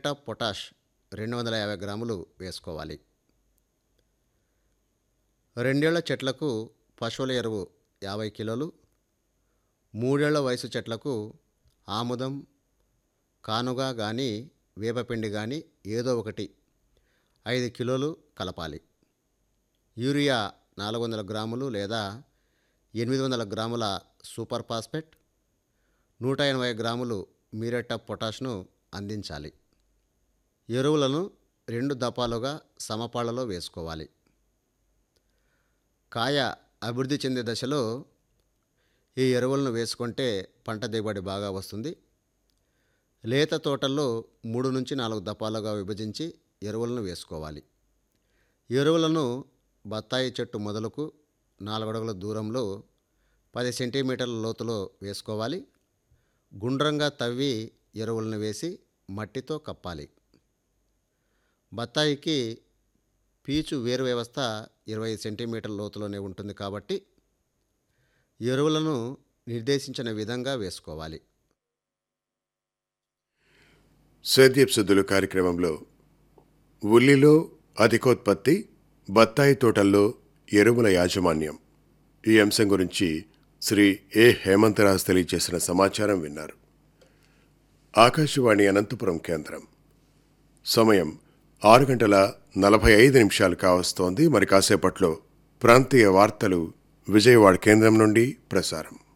muriate of potash రెండు వందల యాభై గ్రాములు వేసుకోవాలి రెండేళ్ల చెట్లకు పశువుల ఎరువు యాభై కిలోలు మూడేళ్ల వయసు చెట్లకు ఆముదం కానుగ కానీ వేపపిండి కానీ ఏదో ఒకటి ఐదు కిలోలు కలపాలి యూరియా నాలుగు వందల గ్రాములు లేదా ఎనిమిది వందల గ్రాముల సూపర్ ఫాస్ఫేట్ నూట ఎనభై గ్రాములు మ్యూరేట్ ఆఫ్ పొటాష్ను అందించాలి ఎరువులను రెండు దపాలుగా సమపాళ్లలో వేసుకోవాలి కాయ అభివృద్ధి చెందే దశలో ఈ ఎరువులను వేసుకుంటే పంట దిగుబడి బాగా వస్తుంది లేత తోటల్లో మూడు నుంచి నాలుగు దపాలుగా విభజించి ఎరువులను వేసుకోవాలి ఎరువులను బత్తాయి చెట్టు మొదలకు నాలుగు అడుగుల దూరంలో పది సెంటీమీటర్ల లోతులో వేసుకోవాలి గుండ్రంగా తవ్వి ఎరువులను వేసి మట్టితో కప్పాలి బత్తాయికి పీచు వేరు వ్యవస్థ ఇరవై సెంటీమీటర్ల లోతులోనే ఉంటుంది కాబట్టి ఎరువులను నిర్దేశించిన విధంగా వేసుకోవాలి సేద్యపు సుద్దులు కార్యక్రమంలో ఉల్లిలో అధికోత్పత్తి బత్తాయి తోటల్లో ఎరువుల యాజమాన్యం ఈ అంశం గురించి శ్రీ ఏ హేమంతరాజ్ తెలియజేసిన సమాచారం విన్నారు ఆకాశవాణి అనంతపురం కేంద్రం సమయం ఆరు గంటల నలభై ఐదు నిమిషాలు కావస్తోంది మరి కాసేపట్లో ప్రాంతీయ వార్తలు విజయవాడ కేంద్రం నుండి ప్రసారం